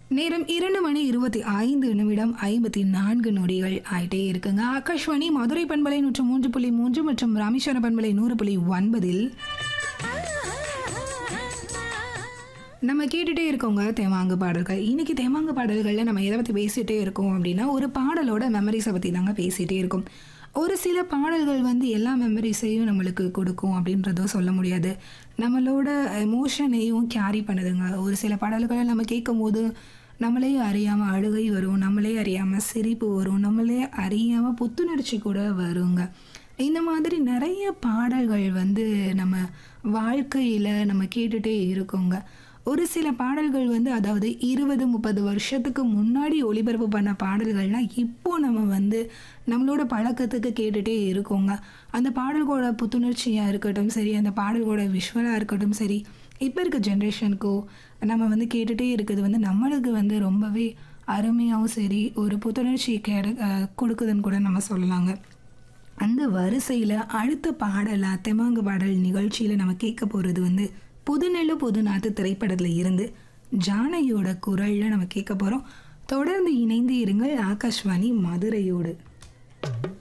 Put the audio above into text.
நேரம் இரண்டு மணி இருபத்தி ஐந்து நிமிடம் ஐம்பத்தி நான்கு நொடிகள் ஆயிட்டே இருக்குங்க ஆகாஷ்வாணி மதுரை பண்பலை நூற்று மூன்று புள்ளி மூன்று மற்றும் ராமேஸ்வர பண்பலை நூறு புள்ளி ஒன்பதில் நம்ம கேட்டுட்டே இருக்கோங்க தேமாங்கு பாடல்கள் இன்னைக்கு தேமாங்கு பாடல்களில் நம்ம எதை பற்றி பேசிகிட்டே இருக்கோம் அப்படின்னா ஒரு பாடலோட மெமரிஸை பற்றி தாங்க பேசிகிட்டே இருக்கோம் ஒரு சில பாடல்கள் வந்து எல்லா மெமரிஸையும் நம்மளுக்கு கொடுக்கும் அப்படின்றதும் சொல்ல முடியாது நம்மளோட எமோஷனையும் கேரி பண்ணுதுங்க ஒரு சில பாடல்களை நம்ம கேட்கும் போது நம்மளே அறியாமல் அழுகை வரும் நம்மளே அறியாமல் சிரிப்பு வரும் நம்மளே அறியாமல் புத்துணர்ச்சி கூட வருங்க இந்த மாதிரி நிறைய பாடல்கள் வந்து நம்ம வாழ்க்கையில் நம்ம கேட்டுகிட்டே இருக்கோங்க ஒரு சில பாடல்கள் வந்து அதாவது இருபது முப்பது வருஷத்துக்கு முன்னாடி ஒளிபரப்பு பண்ண பாடல்கள்லாம் இப்போ நம்ம வந்து நம்மளோட பழக்கத்துக்கு கேட்டுகிட்டே இருக்கோங்க அந்த பாடல்களோட புத்துணர்ச்சியாக இருக்கட்டும் சரி அந்த பாடல்களோட விஷுவலாக இருக்கட்டும் சரி இப்போ இருக்க ஜென்ரேஷனுக்கோ நம்ம வந்து கேட்டுகிட்டே இருக்கிறது வந்து நம்மளுக்கு வந்து ரொம்பவே அருமையாகவும் சரி ஒரு புத்துணர்ச்சி கேட கொடுக்குதுன்னு கூட நம்ம சொல்லலாங்க அந்த வரிசையில் அடுத்த பாடலாக தெமாங்கு பாடல் நிகழ்ச்சியில் நம்ம கேட்க போகிறது வந்து புதுநெல்லு புதுநாத்து திரைப்படத்தில் இருந்து ஜானகியோட குரலில் நம்ம கேட்க போகிறோம் தொடர்ந்து இணைந்து இருங்கள் ஆகாஷ்வாணி மதுரையோடு